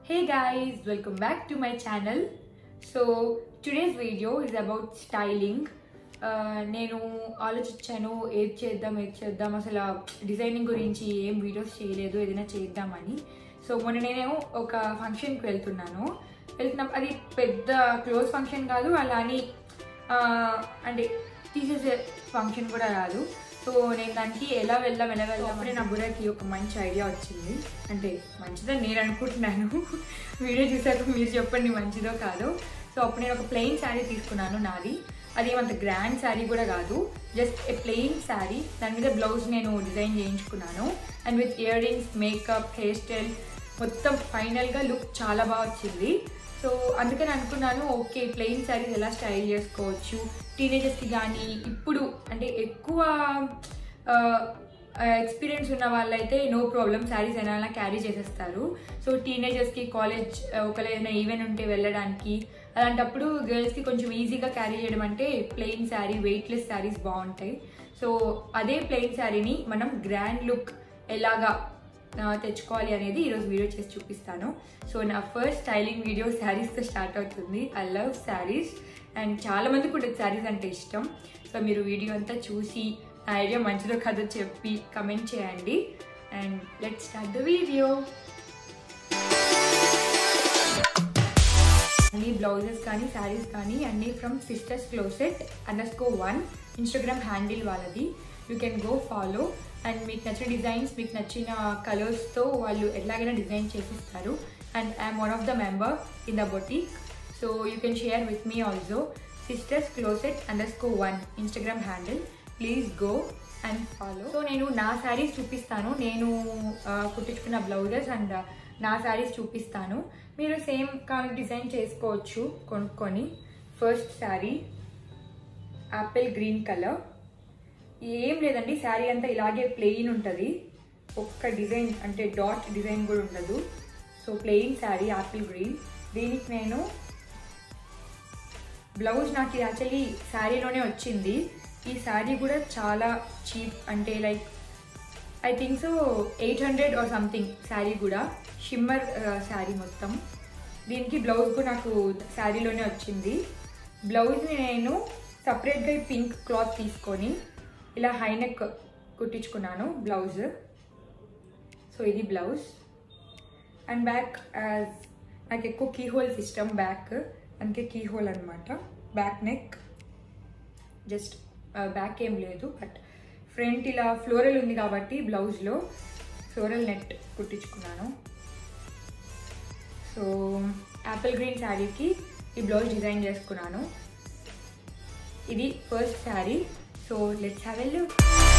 Hey guys, welcome back to my channel. So today's video is about styling. Uh, నేను ఆలోచించాను ఏది చేద్దాం ఏది చేద్దాం అసలు డిజైనింగ్ గురించి ఏం వీడియోస్ చేయలేదు ఏదైనా చేద్దామని సో మొన్న నేను ఒక ఫంక్షన్కి వెళ్తున్నాను వెళ్తున్నప్పుడు అది పెద్ద క్లోజ్ ఫంక్షన్ కాదు అలా అని ఆ, అంటే తీసేసే ఫంక్షన్ కూడా కాదు సో నేను దానికి ఎలా వెళ్దాం ఎలా వెళ్దాం అప్పుడే నా బుర్రకి ఒక మంచి ఐడియా వచ్చింది అంటే మంచిదని నేను అనుకుంటున్నాను వీడియో చూసాక మీరు చెప్పండి మంచిదో కాదో సో అప్పుడు నేను ఒక ప్లెయిన్ శారీ తీసుకున్నాను నాది అది ఏమంత గ్రాండ్ శారీ కూడా కాదు జస్ట్ ఏ ప్లెయిన్ శారీ దాని మీద బ్లౌజ్ నేను డిజైన్ చేయించుకున్నాను and with earrings makeup hair style మొత్తం ఫైనల్గా లుక్ చాలా బాగా వచ్చింది సో అందుకని అనుకున్నాను ఓకే ప్లెయిన్ శారీస్ ఎలా స్టైల్ చేసుకోవచ్చు టీనేజర్స్కి కానీ ఇప్పుడు అంటే ఎక్కువ ఎక్స్పీరియన్స్ ఉన్న వాళ్ళైతే నో ప్రాబ్లం శారీస్ ఎలా క్యారీ చేసేస్తారు సో టీనేజర్స్కి కాలేజ్ ఒకవేళ ఏదైనా ఈవెంట్ ఉంటే వెళ్ళడానికి అలాంటప్పుడు గర్ల్స్కి కొంచెం ఈజీగా క్యారీ చేయడం అంటే ప్లెయిన్ శారీ వెయిట్లెస్ శారీస్ బాగుంటాయి సో అదే ప్లెయిన్ శారీని మనం గ్రాండ్ లుక్ ఎలాగా ఆ, తెచ్చుకోవాలి అనేది ఈరోజు వీడియో చేసి చూపిస్తాను సో నా ఫస్ట్ స్టైలింగ్ వీడియో శారీస్తో స్టార్ట్ అవుతుంది ఐ లవ్ శారీస్ అండ్ చాలా మందికి కూడా శారీస్ అంటే ఇష్టం సో మీరు వీడియో అంతా చూసి నా ఐడియా మంచిదో కాదో చెప్పి కమెంట్ చేయండి and let start the video అన్ని బ్లౌజెస్ కానీ శారీస్ కానీ అన్నీ from sisters closet underscore one Instagram handle వాళ్ళది you can go follow and మీకు నచ్చిన డిజైన్స్ మీకు నచ్చిన కలర్స్తో వాళ్ళు ఎలాగైనా డిజైన్ చేసిస్తారు and I'm one of the member in the boutique so you can share with me also sisters closet underscore one Instagram handle please go and follow so నేను నా శారీస్ చూపిస్తాను నేను ఆ, కుట్టించుకున్న బ్లౌజెస్ అండ్ నా శారీస్ చూపిస్తాను మీరు same కానీ design చేసుకోవచ్చు కొనుక్కొని first sari apple green colour ఏం లేదండి శారీ అంతా ఇలాగే ప్లెయిన్ ఉంటుంది ఒక్క డిజైన్ అంటే డాట్ డిజైన్ కూడా ఉండదు so plain sari apple green దీనికి నేను బ్లౌజ్ నాకు ఇది యాక్చువల్లీ శారీలోనే వచ్చింది ఈ శారీ కూడా చాలా చీప్ అంటే like I think so eight hundred or something sari కూడా షిమ్మర్ శారీ మొత్తం దీనికి బ్లౌజ్ కూడా నాకు శారీలోనే వచ్చింది బ్లౌజ్ని నేను సపరేట్గా ఈ పింక్ క్లాత్ తీసుకొని ఇలా హైనెక్ కుట్టించుకున్నాను బ్లౌజ్ సో ఇది బ్లౌజ్ అండ్ బ్యాక్ యాజ్ నాకు ఎక్కువ కీ హోల్స్ ఇష్టం బ్యాక్ అందుకే కీ హోల్ అనమాట బ్యాక్ నెక్ జస్ట్ బ్యాక్ ఏం లేదు బట్ ఫ్రంట్ ఇలా ఫ్లోరల్ ఉంది కాబట్టి బ్లౌజ్లో ఫ్లోరల్ నెట్ కుట్టించుకున్నాను సో యాపిల్ గ్రీన్ శారీకి ఈ బ్లౌజ్ డిజైన్ చేసుకున్నాను ఇది first sari so let's have a look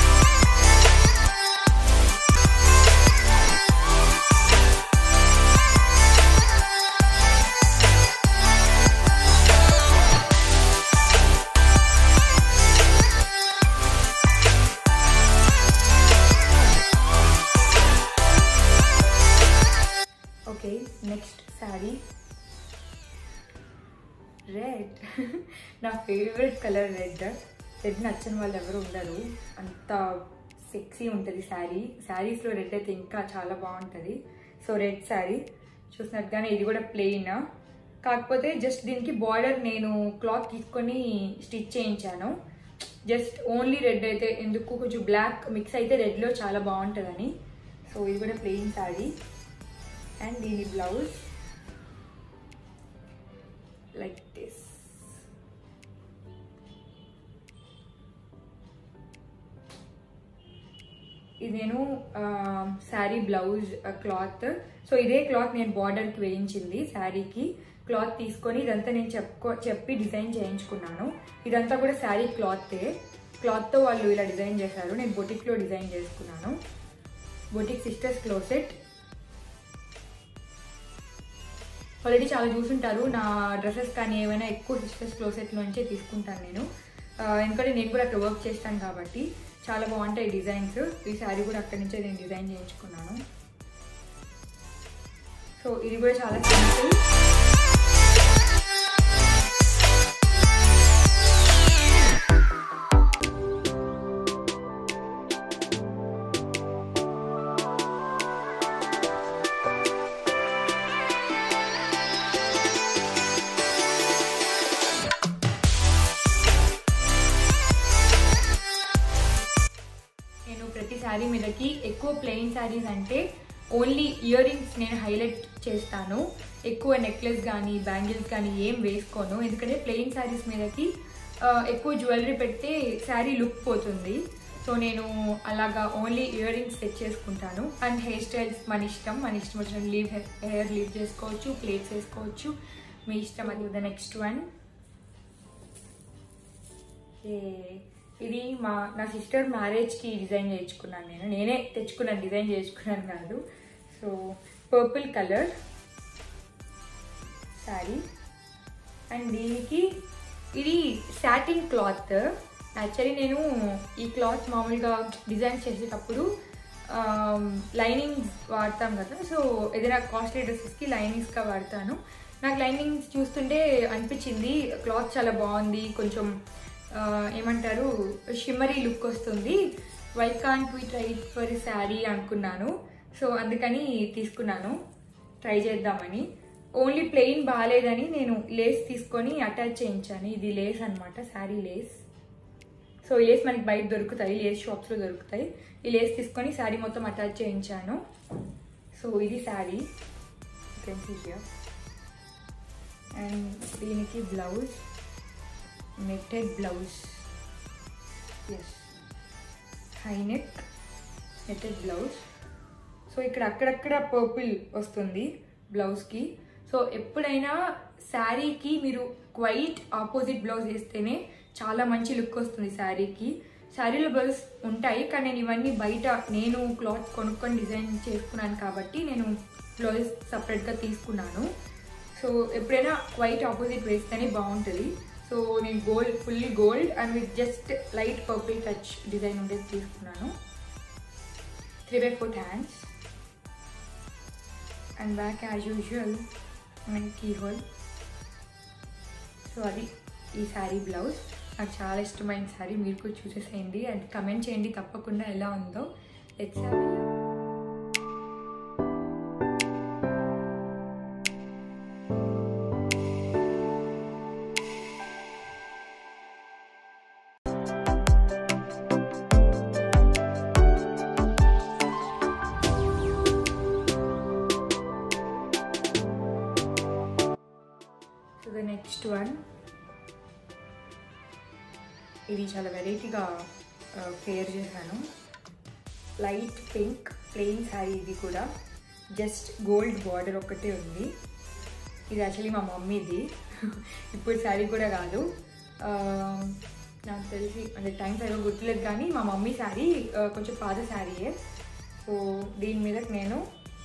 okay next sari red నా ఫేవరెట్ కలర్ రెడ్ రెడ్ నచ్చని వాళ్ళు ఎవరు ఉండరు అంత సెక్సీ ఉంటుంది శారీ శారీస్లో రెడ్ అయితే ఇంకా చాలా బాగుంటుంది సో రెడ్ శారీ చూసినట్టుగానే ఇది కూడా ప్లెయిన్ కాకపోతే జస్ట్ దీనికి బార్డర్ నేను క్లాత్ తీసుకొని స్టిచ్ చేయించాను జస్ట్ ఓన్లీ రెడ్ అయితే ఎందుకు కొంచెం బ్లాక్ మిక్స్ అయితే రెడ్లో చాలా బాగుంటుందని సో ఇది కూడా ప్లెయిన్ శారీ అండ్ దీని బ్లౌజ్ లైక్ దిస్ ఇది నేను శారీ బ్లౌజ్ క్లాత్ సో ఇదే క్లాత్ నేను బార్డర్కి వేయించింది శారీకి క్లాత్ తీసుకొని ఇదంతా నేను చెప్పుకో చెప్పి డిజైన్ చేయించుకున్నాను ఇదంతా కూడా శారీ క్లాతే క్లాత్తో వాళ్ళు ఇలా డిజైన్ చేశారు నేను బొటిక్లో డిజైన్ చేసుకున్నాను బొటిక్ సిస్టర్స్ క్లోసెట్ ఆల్రెడీ చాలా చూసుంటారు నా డ్రెస్సెస్ కానీ ఏమైనా ఎక్కువ సిస్టర్స్ క్లోసెట్ నుంచే తీసుకుంటాను నేను ఆ, ఎందుకంటే నేను కూడా అక్కడ వర్క్ చేస్తాను కాబట్టి చాలా బాగుంటాయి డిజైన్స్ ఈ శారీ కూడా అక్కడి నుంచే నేను డిజైన్ చేయించుకున్నాను సో ఇది కూడా చాలా సింపుల్ మీదకి ఎక్కువ ప్లెయిన్ శారీస్ అంటే ఓన్లీ ఇయర్ రింగ్స్ నేను హైలైట్ చేస్తాను ఎక్కువ నెక్లెస్ కానీ బ్యాంగిల్స్ కానీ ఏం వేసుకోను ఎందుకంటే ప్లెయిన్ శారీస్ మీదకి ఆ, ఎక్కువ జ్యువెలరీ పెడితే శారీ లుక్ పోతుంది సో నేను అలాగా ఓన్లీ ఇయర్ రింగ్స్ సెట్ చేసుకుంటాను అండ్ హెయిర్ స్టైల్స్ మన ఇష్టం మన ఇష్టం వచ్చిన లీవ్ హెయిర్ లీవ్ చేసుకోవచ్చు ప్లేట్స్ వేసుకోవచ్చు మీ ఇష్టం అది ద నెక్స్ట్ వన్ ఇది మా నా సిస్టర్ మ్యారేజ్కి డిజైన్ చేయించుకున్నాను నేను నేనే తెచ్చుకున్నాను డిజైన్ చేయించుకున్నాను కాదు so purple colour sari and దీనికి ఇది సాటిన్ క్లాత్ యాక్చువల్లీ నేను ఈ క్లాత్ మామూలుగా డిజైన్ చేసేటప్పుడు లైనింగ్స్ వాడతాం కదా సో ఏదైనా కాస్ట్లీ డ్రెస్సెస్కి లైనింగ్స్గా వాడతాను నాకు లైనింగ్స్ చూస్తుంటే అనిపించింది క్లాత్ చాలా బాగుంది కొంచెం ఆ, ఏమంటారు షిమ్మరీ లుక్ వస్తుంది why can't we try for sari అనుకున్నాను సో అందుకని తీసుకున్నాను ట్రై చేద్దామని ఓన్లీ ప్లెయిన్ బాగాలేదని నేను లేస్ తీసుకొని అటాచ్ చేయించాను ఇది లేస్ అనమాట శారీ లేస్ సో ఈ లేస్ మనకి బయట దొరుకుతాయి లేస్ షాప్స్లో దొరుకుతాయి ఈ లేస్ తీసుకొని శారీ మొత్తం అటాచ్ చేయించాను సో ఇది sari can see here and దీనికి blouse netted blouse as high neck netted blouse so ఇక్కడ అక్కడక్కడ పర్పుల్ వస్తుంది బ్లౌజ్కి సో ఎప్పుడైనా శారీకి మీరు క్వైట్ ఆపోజిట్ బ్లౌజ్ వేస్తేనే చాలా మంచి లుక్ వస్తుంది శారీకి శారీలో బ్లౌజ్ ఉంటాయి కానీ నేను ఇవన్నీ బయట నేను క్లాత్ కొనుక్కొని డిజైన్ చేసుకున్నాను కాబట్టి నేను బ్లౌజ్ సపరేట్గా తీసుకున్నాను సో ఎప్పుడైనా క్వైట్ ఆపోజిట్ వేస్తేనే బాగుంటుంది సో నేను gold fully gold and with just light purple touch design ఉండేది తీసుకున్నాను three by four hands and back as usual and key hole so అది ఈ శారీ బ్లౌజ్ నాకు చాలా ఇష్టమైన శారీ మీరు కూడా చూసేసేయండి అండ్ కమెంట్ చేయండి తప్పకుండా ఎలా ఉందో let's so the next one ఇది చాలా వెరైటీగా పేర్ చేశాను లైట్ పింక్ ప్లెయిన్ శారీ ఇది కూడా జస్ట్ గోల్డ్ బార్డర్ ఒక్కటే ఉంది ఇది యాక్చువల్లీ మా మమ్మీది ఇప్పుడు శారీ కూడా కాదు ఆ, నాకు తెలిసి అంటే టైం సరిగ్గా గుర్తులేదు కానీ మా మమ్మీ శారీ ఆ, కొంచెం పాత శారీయే సో దీని మీద నేను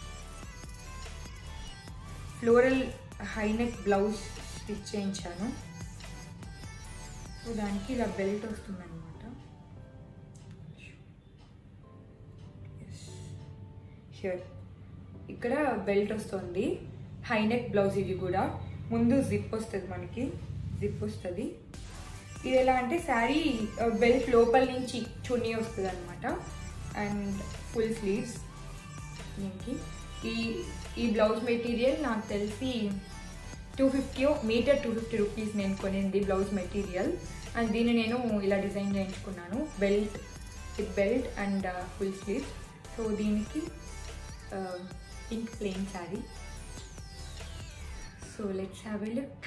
ఫ్లోరల్ హైనెక్ బ్లౌజ్ స్టిచ్ చేయించాను సో దానికి ఇలా బెల్ట్ వస్తుంది అనమాట హియర్ ఇక్కడ బెల్ట్ వస్తుంది హైనెక్ బ్లౌజ్ ఇది కూడా ముందు జిప్ వస్తుంది మనకి జిప్ వస్తుంది ఇది ఎలా అంటే శారీ బెల్ట్ లోపల నుంచి చున్నీ వస్తుంది అనమాట అండ్ ఫుల్ స్లీవ్స్ దీనికి ఈ ఈ బ్లౌజ్ మెటీరియల్ నాకు తెలిసి two fifty metre two fifty rupees నేను కొనింది బ్లౌజ్ మెటీరియల్ అండ్ దీన్ని నేను ఇలా డిజైన్ చేయించుకున్నాను belt with belt and full sleeves so దీనికి pink plain sari so let's have a look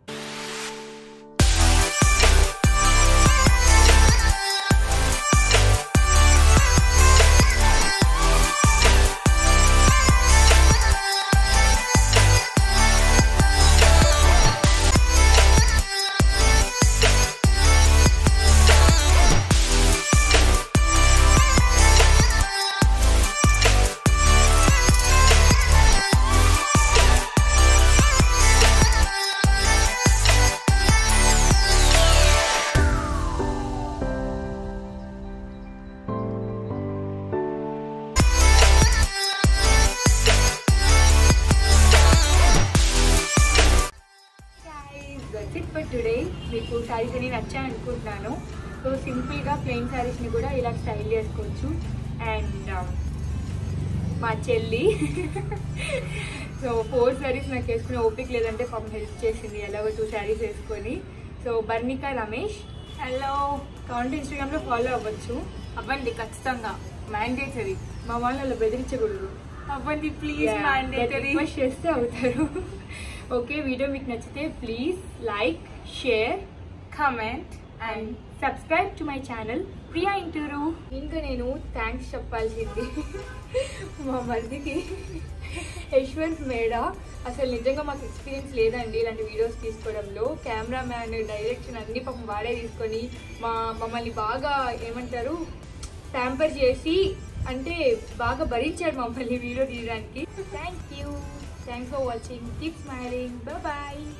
that's it for today మీకు శారీస్ అన్ని నచ్చాయి అనుకుంటున్నాను సో సింపుల్గా ప్లెయిన్ శారీస్ని కూడా ఇలా స్టైల్ చేసుకోవచ్చు అండ్ మా చెల్లి సో ఫోర్ శారీస్ నాకు వేసుకునే ఓపిక లేదంటే పాపం హెల్ప్ చేసింది ఎలాగో టూ శారీస్ వేసుకొని so Barnika Ramesh hello count ఇన్స్టాగ్రామ్లో ఫాలో అవ్వచ్చు అవ్వండి ఖచ్చితంగా మ్యాండేటరీ మా వాళ్ళని బెదిరించకూడదు అవ్వండి ప్లీజ్ మ్యాండేటరీ రిక్వెస్ట్ చేస్తే అవుతారు ఓకే వీడియో మీకు నచ్చితే please like share comment and subscribe to my channel Priya Inturu ఇంకా నేను థ్యాంక్స్ చెప్పాల్సింది మా మరిదికి యశ్వంత్ మేడ అసలు నిజంగా మాకు ఎక్స్పీరియన్స్ లేదండి ఇలాంటి వీడియోస్ తీసుకోవడంలో కెమెరామ్యాన్ డైరెక్షన్ అన్ని పాపం వాడే తీసుకొని మా మమ్మల్ని బాగా ఏమంటారు ట్యాంపర్ చేసి అంటే బాగా భరించాడు మమ్మల్ని వీడియో తీయడానికి thank you thanks for watching keep smiling bye